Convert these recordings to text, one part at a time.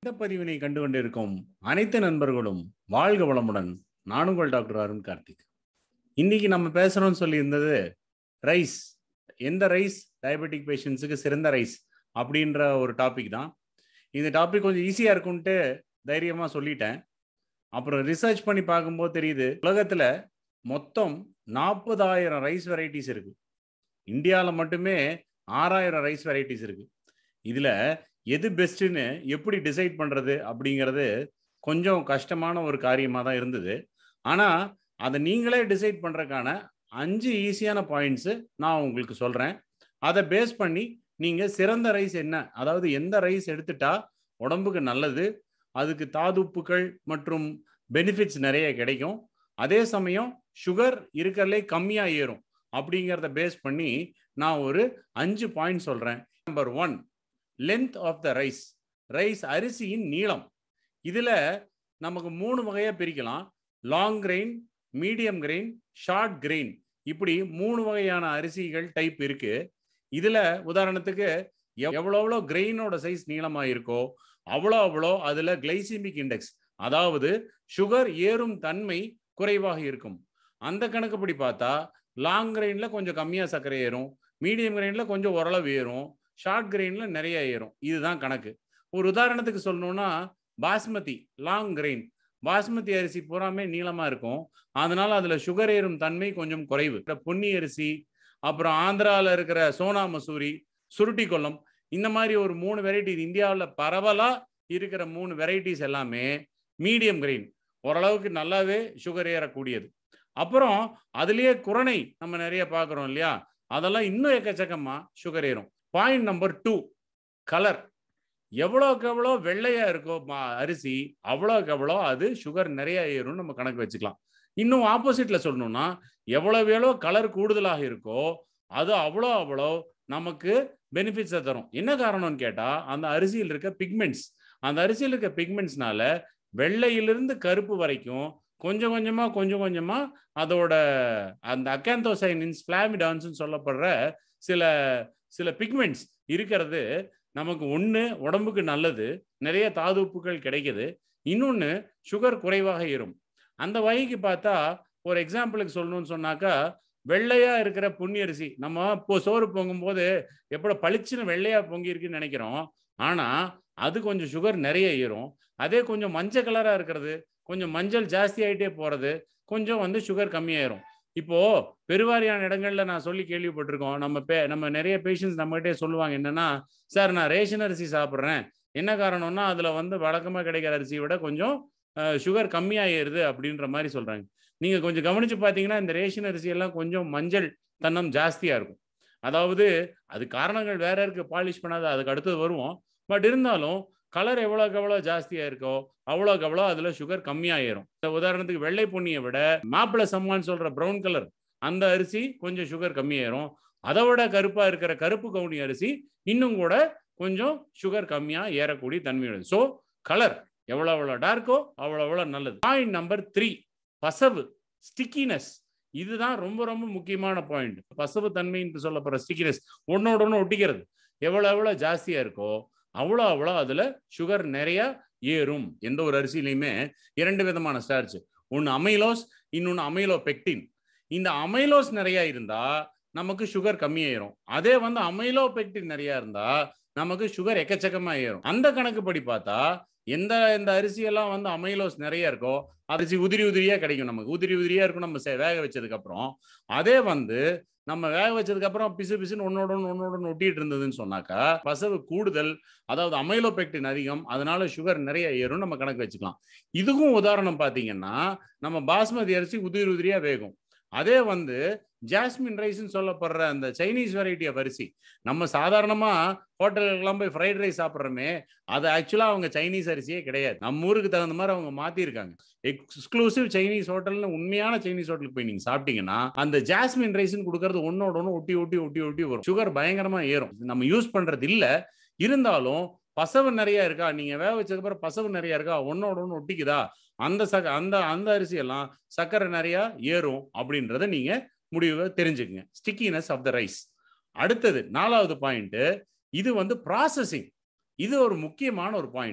இந்த பதிவினை கண்டு கொண்டிருக்கும் அனைத்து நண்பர்களும் வாழ்க வளமுடன் நான் உங்கள் டாக்டர் அருண் கார்த்திக் இன்னைக்கு நம்ம பேசணும்னு சொல்லியிருந்தது ரைஸ் எந்த ரைஸ் டயபெட்டிக் பேஷண்ட்ஸுக்கு சிறந்த ரைஸ் அப்படின்ற ஒரு டாபிக் தான் இந்த டாபிக் கொஞ்சம் ஈஸியாக இருக்கும்ட்டு தைரியமாக சொல்லிட்டேன் அப்புறம் ரிசர்ச் பண்ணி பார்க்கும்போது தெரியுது உலகத்தில் மொத்தம் நாற்பதாயிரம் ரைஸ் வெரைட்டிஸ் இருக்கு இந்தியாவில் மட்டுமே ஆறாயிரம் ரைஸ் வெரைட்டிஸ் இருக்கு இதில் எது பெஸ்ட்டுன்னு எப்படி டிசைட் பண்ணுறது அப்படிங்கிறது கொஞ்சம் கஷ்டமான ஒரு காரியமாக தான் இருந்தது ஆனால் அதை நீங்களே டிசைட் பண்ணுறதுக்கான அஞ்சு ஈஸியான பாயிண்ட்ஸு நான் உங்களுக்கு சொல்கிறேன் அதை பேஸ் பண்ணி நீங்கள் சிறந்த ரைஸ் என்ன அதாவது எந்த ரைஸ் எடுத்துட்டா உடம்புக்கு நல்லது அதுக்கு தாதுப்புகள் மற்றும் பெனிஃபிட்ஸ் நிறைய கிடைக்கும் அதே சமயம் சுகர் இருக்கிறதுலே கம்மியாக ஏறும் அப்படிங்கிறத பேஸ் பண்ணி நான் ஒரு அஞ்சு பாயிண்ட் சொல்கிறேன் number one length of the rice rice அரிசியின் நீளம் இதில் நமக்கு மூணு வகையாக பிரிக்கலாம் long grain medium grain short grain இப்படி மூணு வகையான அரிசிகள் டைப் இருக்கு இதில் உதாரணத்துக்கு எவ்வளோ எவ்வளோ கிரெயினோட சைஸ் நீளமாக இருக்கோ அவ்வளோ அவ்வளோ அதில் கிளைசிமிக் இண்டெக்ஸ் அதாவது சுகர் ஏறும் தன்மை குறைவாக இருக்கும் அந்த கணக்குப்படி பார்த்தா லாங் கிரெயினில் கொஞ்சம் கம்மியாக சர்க்கரை ஏறும் மீடியம் கிரெயினில் கொஞ்சம் ஓரளவு ஏறும் ஷார்ட் கிரெயினில் நிறைய ஏறும் இதுதான் கணக்கு ஒரு உதாரணத்துக்கு சொல்லணும்னா பாஸ்மதி லாங் கிரெயின் பாஸ்மதி அரிசி பூராமே நீளமாக இருக்கும் அதனால அதில் சுகர் ஏறும் தன்மை கொஞ்சம் குறைவு பொன்னி அரிசி அப்புறம் ஆந்திராவில் இருக்கிற சோனா மசூரி சுருட்டி கொல்லம் இந்த மாதிரி ஒரு மூணு வெரைட்டி இந்தியாவில் பரவலாக இருக்கிற மூணு வெரைட்டிஸ் எல்லாமே மீடியம் கிரெயின் ஓரளவுக்கு நல்லாவே சுகர் ஏறக்கூடியது அப்புறம் அதுலேயே குரணை நம்ம நிறைய பார்க்குறோம் இல்லையா அதெல்லாம் இன்னும் எக்கச்சக்கமாக சுகர் ஏறும் பாயிண்ட் நம்பர் டூ கலர் எவ்வளோக்கு எவ்வளோ வெள்ளையா இருக்கோ அரிசி அவ்வளோக்கு எவ்வளோ அது சுகர் நிறைய ஏறும்னு நம்ம கணக்கு வச்சுக்கலாம் இன்னும் ஆப்போசிட்ல சொல்லணும்னா எவ்வளவு எவ்வளோ கலர் கூடுதலாக இருக்கோ அது அவ்வளோ அவ்வளோ நமக்கு பெனிஃபிட்ஸை தரும் என்ன காரணம்னு கேட்டால் அந்த அரிசியில் இருக்க பிக்மெண்ட்ஸ் அந்த அரிசியில் இருக்க பிக்மெண்ட்ஸ்னால வெள்ளையிலிருந்து கருப்பு வரைக்கும் கொஞ்சம் கொஞ்சமாக கொஞ்சம் கொஞ்சமாக அதோட அந்த அக்காந்தோசைனின்ஸ் ஃபிளாமிடான்ஸ்னு சொல்லப்படுற சில சில பிக்மெண்ட்ஸ் இருக்கிறது நமக்கு ஒன்று உடம்புக்கு நல்லது நிறைய தாதுப்புகள் கிடைக்குது இன்னொன்று சுகர் குறைவாக ஏறும் அந்த வகைக்கு பார்த்தா ஒரு எக்ஸாம்பிளுக்கு சொல்லணும்னு சொன்னாக்கா வெள்ளையா இருக்கிற புண்ணியரிசி நம்ம இப்போ சோறு பொங்கும்போது எப்போ பளிச்சுன்னு வெள்ளையா பொங்கி இருக்குன்னு நினைக்கிறோம் ஆனா அது கொஞ்சம் சுகர் நிறைய ஏறும் அதே கொஞ்சம் மஞ்சள் கலரா இருக்கிறது கொஞ்சம் மஞ்சள் ஜாஸ்தி ஆகிட்டே போறது கொஞ்சம் வந்து சுகர் கம்மியாயிரும் இப்போ பெருவாரியான இடங்கள்ல நான் சொல்லி கேள்விப்பட்டிருக்கோம் நம்ம பே நம்ம நிறைய பேஷண்ட்ஸ் நம்மகிட்டே சொல்லுவாங்க என்னன்னா சார் நான் ரேஷன் அரிசி சாப்பிட்றேன் என்ன காரணம்னா அதுல வந்து வழக்கமாக கிடைக்கிற அரிசியை விட கொஞ்சம் சுகர் கம்மியாக ஏறுது அப்படின்ற மாதிரி சொல்றாங்க நீங்க கொஞ்சம் கவனிச்சு பார்த்தீங்கன்னா இந்த ரேஷன் அரிசி எல்லாம் கொஞ்சம் மஞ்சள் தன்னம் ஜாஸ்தியா இருக்கும் அதாவது அது காரணங்கள் வேற இருக்கு பாலிஷ் பண்ணாத அதுக்கு அடுத்தது வருவோம் பட் இருந்தாலும் கலர் எவ்வளோக்கு எவ்வளோ ஜாஸ்தியாக இருக்கோ அவ்வளோக்கு எவ்வளோ அதில் சுகர் கம்மியாக ஏறும் உதாரணத்துக்கு வெள்ளை பொன்னியை விட மாப்பிள்ளை சம்மான்னு சொல்கிற ப்ரௌன் கலர் அந்த அரிசி கொஞ்சம் சுகர் கம்மியாயிரும் அதை விட கருப்பாக இருக்கிற கருப்பு கவுனி அரிசி இன்னும் கூட கொஞ்சம் சுகர் கம்மியாக ஏறக்கூடிய தன்மையுள்ளது ஸோ கலர் எவ்வளோ எவ்வளோ டார்க்கோ அவ்வளோ எவ்வளோ நல்லது பாயிண்ட் நம்பர் த்ரீ பசவு ஸ்டிக்கினஸ் இதுதான் ரொம்ப ரொம்ப முக்கியமான பாயிண்ட் பசவு தன்மைன்னு சொல்லப்படுற ஸ்டிக்கினஸ் ஒன்னோட ஒன்று ஒட்டிக்கிறது எவ்வளோ எவ்வளோ ஜாஸ்தியாக இருக்கோ அவ்வளோ அவ்வளோ அதில் சுகர் நிறைய ஏறும் எந்த ஒரு அரிசிலையுமே இரண்டு விதமான ஸ்டார்ச் ஒன்று அமைலோஸ் இன்னொன்று அமைலோ பெக்டின் இந்த அமைலோஸ் நிறைய இருந்தால் நமக்கு சுகர் கம்மியாயிரும் அதே வந்து அமைலோ பெக்டின் நிறைய இருந்தால் நமக்கு சுகர் எக்கச்சக்கமாக ஏறும் அந்த கணக்குப்படி பார்த்தா எந்த இந்த அரிசியெல்லாம் வந்து அமைலோஸ் நிறைய இருக்கோ அரிசி உதிரி உதிரியா கிடைக்கும் நமக்கு உதிரி உதிரியா இருக்கும் நம்ம வேக வச்சதுக்கு அப்புறம் அதே வந்து நம்ம வேக வச்சதுக்கு அப்புறம் பிசு பிசுன்னு ஒன்னோட ஒன்னோட ஒட்டிட்டு இருந்ததுன்னு சொன்னாக்கா பசவு கூடுதல் அதாவது அமைலோபெக்டின் அதிகம் அதனால சுகர் நிறைய ஏறும் நம்ம கணக்கு வச்சுக்கலாம் இதுக்கும் உதாரணம் பார்த்தீங்கன்னா நம்ம பாஸ்மதி அரிசி உதிரி உதிரியா வேகும் அதே வந்து ஜாஸ்மின் ரைஸ்ன்னு சொல்லப்படுற அந்த சைனீஸ் வெரைட்டி ஆஃப் அரிசி நம்ம சாதாரணமா ஹோட்டலுக்கெல்லாம் போய் ஃப்ரைட் ரைஸ் சாப்பிட்றோமே அது ஆக்சுவலா அவங்க சைனீஸ் அரிசியே கிடையாது நம்ம ஊருக்கு தகுந்த மாதிரி அவங்க மாத்திருக்காங்க எக்ஸ்க்ளூசிவ் சைனீஸ் ஹோட்டல்னு உண்மையான சைனீஸ் ஹோட்டலுக்கு போய் நீங்க சாப்பிட்டீங்கன்னா அந்த ஜாஸ்மின் ரைஸ்ன்னு கொடுக்கறது ஒன்னோட ஒன்று ஒட்டி ஒட்டி ஒட்டி ஒட்டி வரும் சுகர் பயங்கரமா ஏறும் நம்ம யூஸ் பண்றது இல்ல இருந்தாலும் பசவு நிறைய இருக்கா நீங்க வேக வச்சதுக்கு அப்புறம் பசவு நிறைய இருக்கா ஒன்னோட ஒன்று ஒட்டிக்குதா அந்த சக அந்த அந்த அரிசி எல்லாம் சர்க்கரை நிறைய ஏறும் அப்படின்றத நீங்க முடிவை தெரிஞ்சுக்குங்க ஸ்டிக்கினஸ் ஆஃப் த ரைஸ் அடுத்தது நாலாவது பாயிண்ட் இது வந்து ப்ராசஸிங் இது ஒரு முக்கியமான ஒரு பாயிண்ட்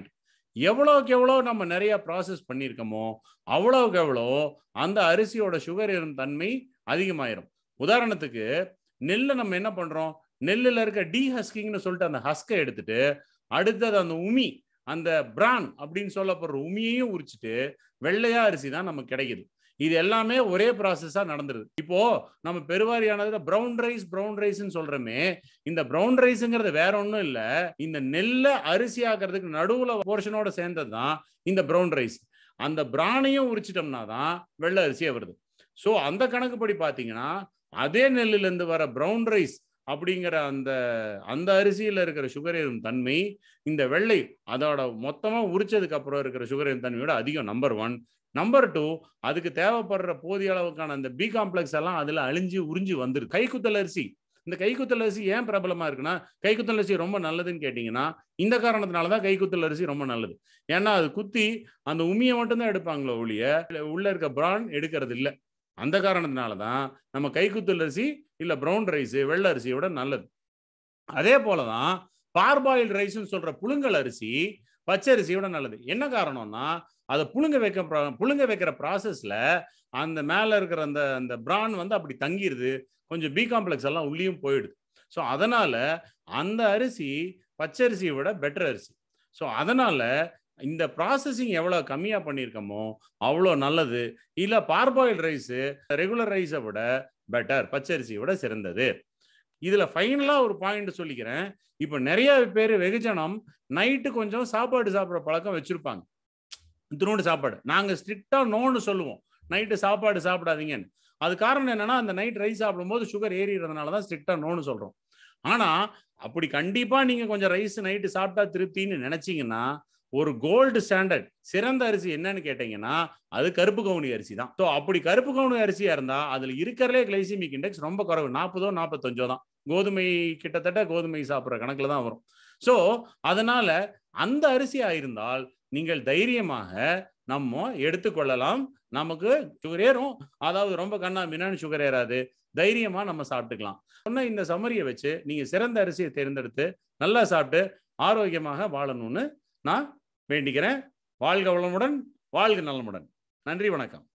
எவ்வளோக்கு எவ்வளோ நம்ம நிறைய ப்ராசஸ் பண்ணியிருக்கோமோ அவ்வளோக்கு எவ்வளோ அந்த அரிசியோட சுகர் இரும் தன்மை அதிகமாயிரும் உதாரணத்துக்கு நெல்லை நம்ம என்ன பண்றோம் நெல்லில் இருக்க டீஹஸ்கிங்னு சொல்லிட்டு அந்த ஹஸ்கை எடுத்துட்டு அடுத்தது அந்த உமி அந்த பிரான் அப்படின்னு சொல்லப்படுற உமியையும் உரிச்சிட்டு வெள்ளையா அரிசி தான் நமக்கு கிடைக்குது இது எல்லாமே ஒரே ப்ராசஸா நடந்துருது இப்போ நம்ம பெருவாரியானதுல ப்ரௌன் ரைஸ் ப்ரௌன் ரைஸ்ன்னு சொல்றோமே இந்த ப்ரௌன் ரைஸ்ங்கிறது வேற ஒன்றும் இல்லை இந்த நெல்லை அரிசி ஆக்கிறதுக்கு நடுவுல போர்ஷனோட சேர்ந்தது தான் இந்த ப்ரௌன் ரைஸ் அந்த பிரானையும் உரிச்சிட்டோம்னா தான் வெள்ளை அரிசியே வருது ஸோ அந்த கணக்குப்படி பார்த்தீங்கன்னா அதே நெல்லிலேருந்து வர ப்ரௌன் ரைஸ் அப்படிங்கிற அந்த அந்த அரிசியில் இருக்கிற சுகர் எறும் தன்மை இந்த வெள்ளை அதோட மொத்தமாக உரிச்சதுக்கு அப்புறம் இருக்கிற சுகர் எறும் தன்மையோட அதிகம் நம்பர் ஒன் நம்பர் டூ அதுக்கு தேவைப்படுற போதிய அளவுக்கான அந்த பி காம்ப்ளெக்ஸ் எல்லாம் அதில் அழிஞ்சு உறிஞ்சு வந்துருது கைக்குத்தல் அரிசி இந்த கைக்குத்தல் அரிசி ஏன் பிரபலமா இருக்குன்னா கைக்குத்தல் அரிசி ரொம்ப நல்லதுன்னு கேட்டிங்கன்னா இந்த காரணத்தினால தான் கைக்குத்தல் அரிசி ரொம்ப நல்லது ஏன்னா அது குத்தி அந்த உமியை மட்டும்தான் எடுப்பாங்களோ ஒழிய உள்ள இருக்க பிரான் எடுக்கிறது இல்லை அந்த காரணத்தினால தான் நம்ம கைக்குத்தல் அரிசி இல்லை ப்ரௌன் ரைஸ் வெள்ளை அரிசியோட நல்லது அதே போல தான் பார்பாயில் ரைஸ்ன்னு சொல்ற புழுங்கல் அரிசி பச்சை அரிசியோட நல்லது என்ன காரணம்னா அதை புழுங்க வைக்க புழுங்க வைக்கிற ப்ராசஸ்ல அந்த மேல இருக்கிற அந்த அந்த பிரான் வந்து அப்படி தங்கிடுது கொஞ்சம் பி காம்ப்ளெக்ஸ் எல்லாம் உள்ளேயும் போயிடுது ஸோ அதனால அந்த அரிசி பச்சரிசியை விட பெட்டர் அரிசி ஸோ அதனால இந்த ப்ராசஸிங் எவ்வளோ கம்மியாக பண்ணியிருக்கோமோ அவ்வளோ நல்லது இல்லை பார்பாயில் ரைஸு ரெகுலர் ரைஸை விட பெட்டர் பச்சரிசியை விட சிறந்தது இதில் ஃபைனலாக ஒரு பாயிண்ட் சொல்லிக்கிறேன் இப்போ நிறைய பேர் வெகுஜனம் நைட்டு கொஞ்சம் சாப்பாடு சாப்பிட்ற பழக்கம் வச்சுருப்பாங்க இத்தினோண்டு சாப்பாடு நாங்கள் ஸ்ட்ரிக்டாக நோன்னு சொல்லுவோம் நைட்டு சாப்பாடு சாப்பிடாதீங்கன்னு அது காரணம் என்னன்னா அந்த நைட் ரைஸ் சாப்பிடும்போது சுகர் ஏறிடுறதுனால தான் ஸ்ட்ரிக்டாக நோன்னு சொல்கிறோம் ஆனால் அப்படி கண்டிப்பாக நீங்கள் கொஞ்சம் ரைஸ் நைட்டு சாப்பிட்டா திருப்தின்னு நினச்சிங்கன்னா ஒரு கோல்டு ஸ்டாண்டர்ட் சிறந்த அரிசி என்னன்னு கேட்டீங்கன்னா அது கருப்பு கவுனி அரிசி தான் ஸோ அப்படி கருப்பு கவுனி அரிசியா இருந்தா அதுல இருக்கிறதே கிளைசிமிக் இண்டெக்ஸ் ரொம்ப குறைவு நாற்பதோ நாற்பத்தஞ்சோ தான் கோதுமை கிட்டத்தட்ட கோதுமை சாப்பிட்ற கணக்குல தான் வரும் ஸோ அதனால அந்த அரிசி ஆயிருந்தால் நீங்கள் தைரியமாக நம்ம எடுத்துக்கொள்ளலாம் நமக்கு சுகர் ஏறும் அதாவது ரொம்ப கண்ணா மின்னான்னு சுகர் ஏறாது தைரியமா நம்ம சாப்பிட்டுக்கலாம் சொன்ன இந்த சமரியை வச்சு நீங்க சிறந்த அரிசியை தேர்ந்தெடுத்து நல்லா சாப்பிட்டு ஆரோக்கியமாக வாழணும்னு நான் வேண்டிக்கிறேன் வாழ்க வளமுடன் வாழ்க நலமுடன் நன்றி வணக்கம்